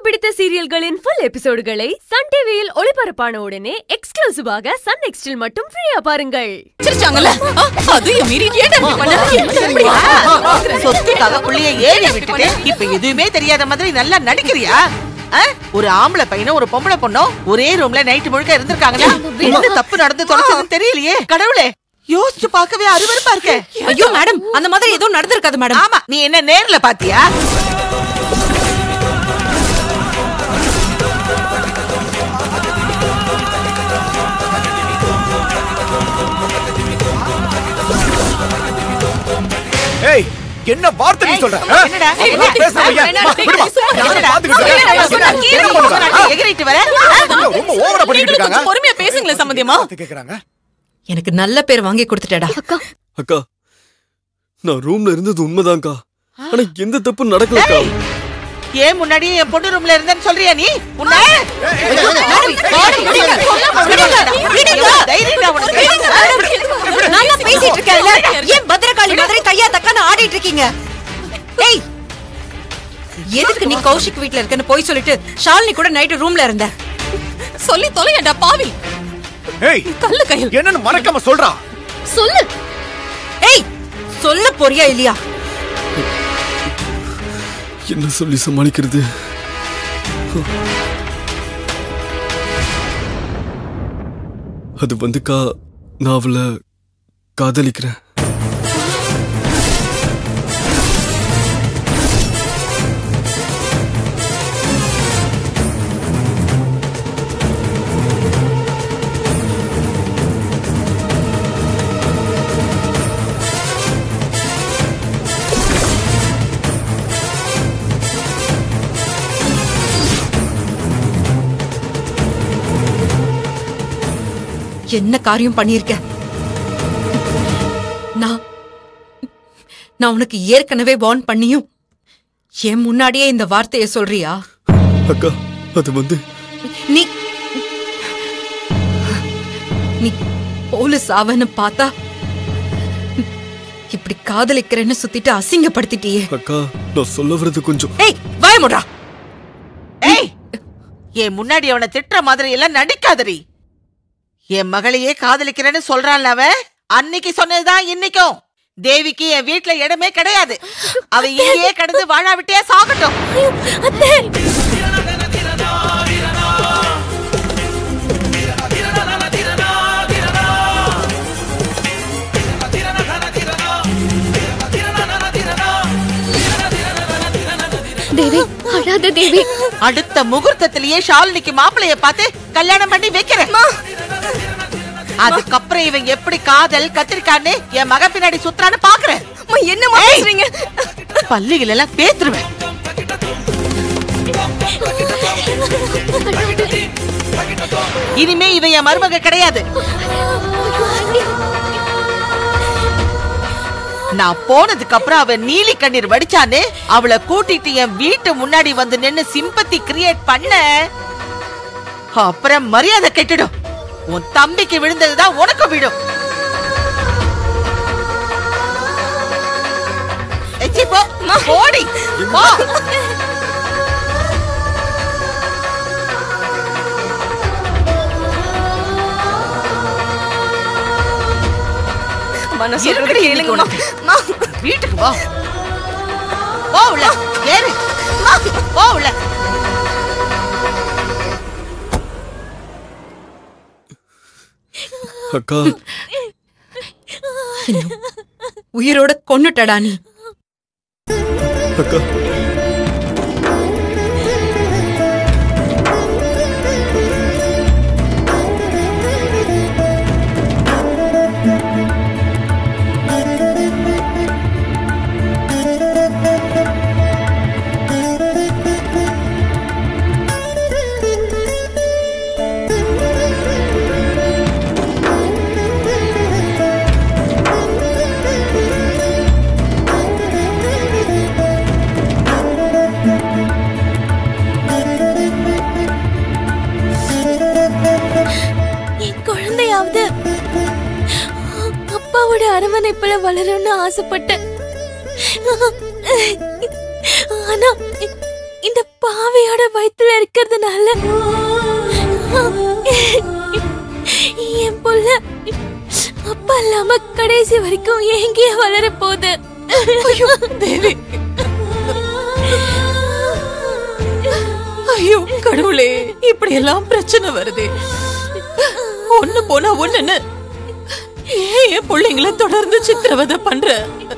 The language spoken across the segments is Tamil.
பிடித்த சீரியல்களின் ஃபுல் எபிசோடுகளை சன் டிவியில் ஒளிபரப்பான உடனே எக்ஸ்க்ளூசிவாக சன் நெக்ஸ்டில் மட்டும் ஃப்ரீயா பாருங்கள் சிரிச்சாங்கல்ல ஆ, அதையும் மீறி ஏன்டா இப்படி பண்ண? என்ன இப்படி? சொத்துக்காக புள்ளைய ஏறி விட்டுட்டு இப்ப எதுவுமே தெரியாத மாதிரி நல்லா நடிக்கிறியா ஆ? ஒரு ஆம்பளை பையனும் ஒரு பொம்பளை பொண்ணும் ஒரே ரூம்ல நைட் முழுக்க இருந்திருக்காங்கன்னா என்ன தப்பு நடந்து தொலைச்சதுன்னு தெரியலையே கடவுளே யோசிச்சு பார்க்கவே அருவருப்பா இருக்க ஐயோ மேடம் அந்த மாதிரி எதுவும் நடந்திருக்காது மேடம் ஆமா நீ என்ன நேர்ல பாத்தியா ஏய் என்ன வார்த்தை நீ ஏய், சொல்ற ஆ? என்னடா? நான் என்ன? பேசுறேன் ஐயா. என்னடா? அம்மா, விடுமா. நான் என்னடா? பாத்துக்கிட்டு இருக்கேன். என்னடா? என்ன கீழே என்ன போட்டு பண்ணுவ? நான் எகிறிட்டு வரேன் என்ன ரொம்ப ஓவரா பண்ணிட்டு நீங்களும் இருக்காங்க கொஞ்சம் பொறுமையா பேசுங்களேன் சம்பந்தியமா வார்த்தை கேக்குறாங்க எனக்கு நல்ல பேர் வாங்கி கொடுத்துட்டடா அக்கா நான் ரூம்ல இருந்தது உண்மைதான்க்கா ஆனா எந்த தப்பு நடக்கலக்கா ஏன் முன்னாடி என் பொண்ணு ரூம்ல இருந்தேன்னு சொல்றியா நீ உன்ன தைரியம்டா உனக்கு நல்லா பேசிட்டு இருக்கேன்ல ஏன் பத்திரகாளி மாதிரி கையா தக்கான ஆடிட்டு இருக்கீங்க ஏய் எதுக்கு நீ கௌஷிக் வீட்ல இருக்கன்னு போய் சொல்லிட்டு ஷாலினி கூட நைட்டு ரூம்ல இருந்த சொல்லி தொலையடா பாவி ஏய் கல்லு கையில் என்னன்னு மறக்காம சொல்றா சொல்லு ஏய் சொல்ல போறியா இல்லையா என்ன சொல்லி சமாளிக்கிறது அது வந்துக்கா நான் அவளை காதலிக்கிறேன் என்ன காரியம் பண்ணிருக்க நான் நான் உனக்கு ஏற்கனவே வார்ன் பண்ணியும் என் முன்னாடியே இந்த வார்த்தையை சொல்றியா அக்கா அது வந்து நீ நீ போலீஸ் ஆவன்னு பார்த்தா இப்படி காதலிக்கிறேன்னு சுத்திட்டு அசிங்கப்படுத்திட்டியே அக்கா நான் சொல்ல வர்றது கொஞ்சம் ஏய் வாய முடா ஏய் என் முன்னாடி அவனை திட்டுற மாதிரி எல்லாம் நடிக்காதடி என் மகளையே காதலிக்கிறேன்னு சொல்றான்ல அவன் அன்னைக்கு சொன்னதுதான் இன்னைக்கும் தேவிக்கு என் வீட்ல இடமே கிடையாது அவ இங்கேயே கடந்து வாழாவிட்டே சாகட்டும் தேவி அழாத தேவி அடுத்த முகூர்த்தத்திலேயே ஷாலினிக்கு மாப்பிளைய பார்த்து கல்யாணம் பண்ணி வைக்கிறேன் அதுக்கப்புறம் இவன் எப்படி காதல் கத்திரிக்கான்னு என் மக பின்னாடி சுத்துறான்னு பாக்குறேன் என்ன பேசுறீங்க பள்ளிகள் எல்லாம் பேத்துருவேன் இனிமே இவன் என் மருமக கிடையாது நான் போனதுக்கு அப்புறம் அவ நீலி கண்ணீர் வடிச்சான்னு அவளை கூட்டிட்டு என் வீட்டு முன்னாடி வந்து நின்னு சிம்பத்தி கிரியேட் பண்ண அப்புறம் மரியாதை கெட்டுடும் உன் தம்பிக்கு விழுந்ததுதான் உனக்கு விடும் எச்சி போ போடி போ இருக்குடி இன்னைக்கு உனக்கு. வீட்டுக்கு வா போ உள்ள ஏறு போ உள்ள அக்கா உயிரோட கொன்னுட்டடா நீ அக்கா என் குழந்தையாவது அப்பாவோட அரவணைப்புல வளரும்னு ஆசைப்பட்டேன் ஆனா இந்த பாவியோட வயித்துல இருக்கிறதுனால என் புள்ள அப்பா இல்லாம கடைசி வரைக்கும் எங்கேயே வளர போகுது தேவி ஐயோ கடவுளே இப்படி எல்லாம் பிரச்சனை வருதே ஒண்ணு போனா ஒண்ணுன்னு ஏன் என் பிள்ளைங்கள தொடர்ந்து சித்திரவதை பண்ற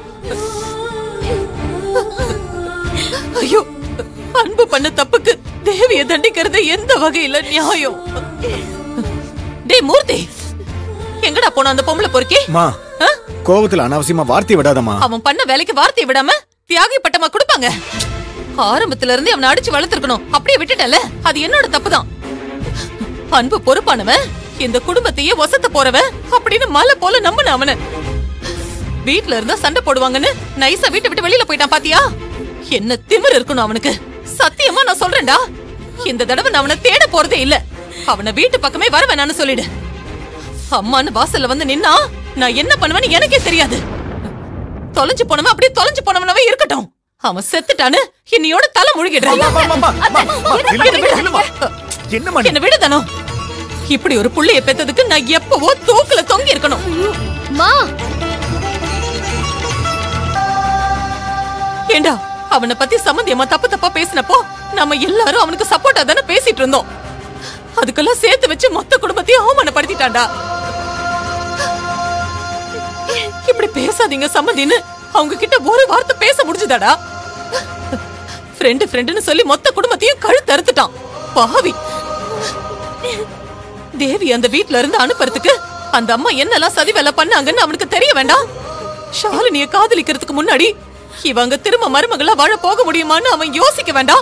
ஐயோ அன்பு பண்ண தப்புக்கு தேவிய தண்டிக்கிறது எந்த வகையில நியாயம் டேய் மூர்த்தி எங்கடா போன அந்த பொம்பளை பொறுக்கி மா கோவத்துல அனாவசியமா வார்த்தை விடாதம்மா அவன் பண்ண வேலைக்கு வார்த்தையை விடாம தியாகி பட்டமா கொடுப்பாங்க ஆரம்பத்துல இருந்தே அவனை அடிச்சு வளர்த்திருக்கணும் அப்படியே விட்டுட்டல அது என்னோட தப்புதான் அன்பு பொறுப்பானவன் இந்த குடும்பத்தையே வசத்த போறவன் அப்படின்னு மலை போல நம்பின அவன வீட்ல இருந்தா சண்டை போடுவாங்கன்னு நைஸா வீட்டை விட்டு வெளியில போயிட்டான் பாத்தியா என்ன திமிர் இருக்கணும் அவனுக்கு சத்தியமா நான் சொல்றேன்டா இந்த தடவை நான் அவனை தேட போறதே இல்ல அவனை வீட்டு பக்கமே வர வேணான்னு சொல்லிடு அம்மான்னு வாசல்ல வந்து நின்னா நான் என்ன பண்ணுவேன்னு எனக்கே தெரியாது தொலைஞ்சு போனவன் அப்படியே தொலைஞ்சு போனவனவே இருக்கட்டும் அவன் செத்துட்டான்னு இன்னையோட தலை முழுகிடுறான் என்னம்மா என்ன விடு தனம் இப்படி ஒரு புள்ளைய பெத்ததுக்கு நான் எப்பவோ தூக்குல தொங்கி இருக்கணும் மா ஏண்டா அவனை பத்தி சம்பந்தியமா தப்பு தப்பா பேசினப்போ நம்ம எல்லாரும் அவனுக்கு சப்போர்ட்டா தானே பேசிட்டு இருந்தோம் அதுக்கெல்லாம் சேர்த்து வச்சு மொத்த குடும்பத்தையும் அவமானப்படுத்திட்டான்டா இப்படி பேசாதீங்க சம்மந்தின்னு அவங்க கிட்ட ஒரு வார்த்தை பேச முடிஞ்சுதாடா ஃப்ரெண்டு ஃப்ரெண்டுன்னு சொல்லி மொத்த குடும்பத்தையும் கழுத்து அறுத்துட்டான் பாவி தேவி அந்த வீட்ல இருந்து அனுப்புறதுக்கு அந்த அம்மா என்னெல்லாம் சதி வேலை பண்ணாங்கன்னு அவனுக்கு தெரிய வேண்டாம் ஷாலினிய காதலிக்கிறதுக்கு முன்னாடி இவங்க திரும்ப மருமகளா வாழ போக முடியுமான்னு அவன் யோசிக்க வேண்டாம்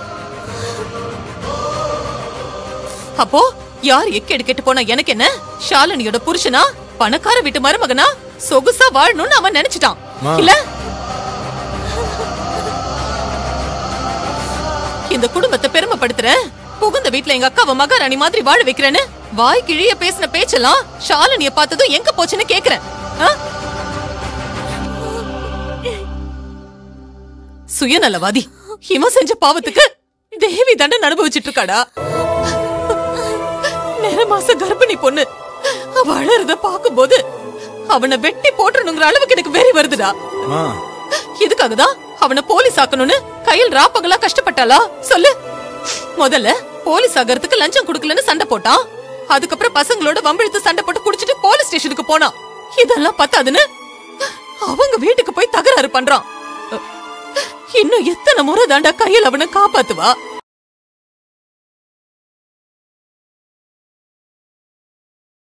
அப்போ யார் எக்கேடு கெட்டு போனா எனக்கு என்ன ஷாலினியோட புருஷனா பணக்கார வீட்டு மருமகனா சொகுசா வாழணும்னு அவன் நினைச்சிட்டான் மா. இல்ல இந்த குடும்பத்தை பெருமைப்படுத்துறேன் புகுந்த வீட்ல எங்க அக்காவை மகாராணி மாதிரி வாழ வைக்கிறேன்னு வாய் கிழிய பேசின பேச்செல்லாம் ஷாலினிய பார்த்ததும் எங்க போச்சுன்னு கேக்குறேன் ஆ? சுயநலவாதி இவன் செஞ்ச பாவத்துக்கு தேவி தண்டனை அனுபவிச்சிட்டு இருக்காடா நேர மாச கர்ப்பிணி பொண்ணு அவ அழறத பாக்கும்போது அவனை வெட்டி போட்டுறணுங்கிற அளவுக்கு எனக்கு வெறி வருதுடா மா இதுக்காக தான் அவனை போலீஸ் ஆக்கணும்னு கையில் ராப்பகலா கஷ்டப்பட்டாளா சொல்லு முதல்ல போலீஸ் ஆகறதுக்கு லஞ்சம் கொடுக்கலன்னு சண்டை போட்டான் அதுக்கப்புறம் பசங்களோட வம்பிழுத்து சண்டை போட்டு குடிச்சிட்டு போலீஸ் ஸ்டேஷனுக்கு போனான் இதெல்லாம் பத்தாதுன்னு அவங்க வீட்டுக்கு போய் தகராறு பண்றான் இன்னும் எத்தனை முறை தாண்டா கையில் அவனை காப்பாத்துவா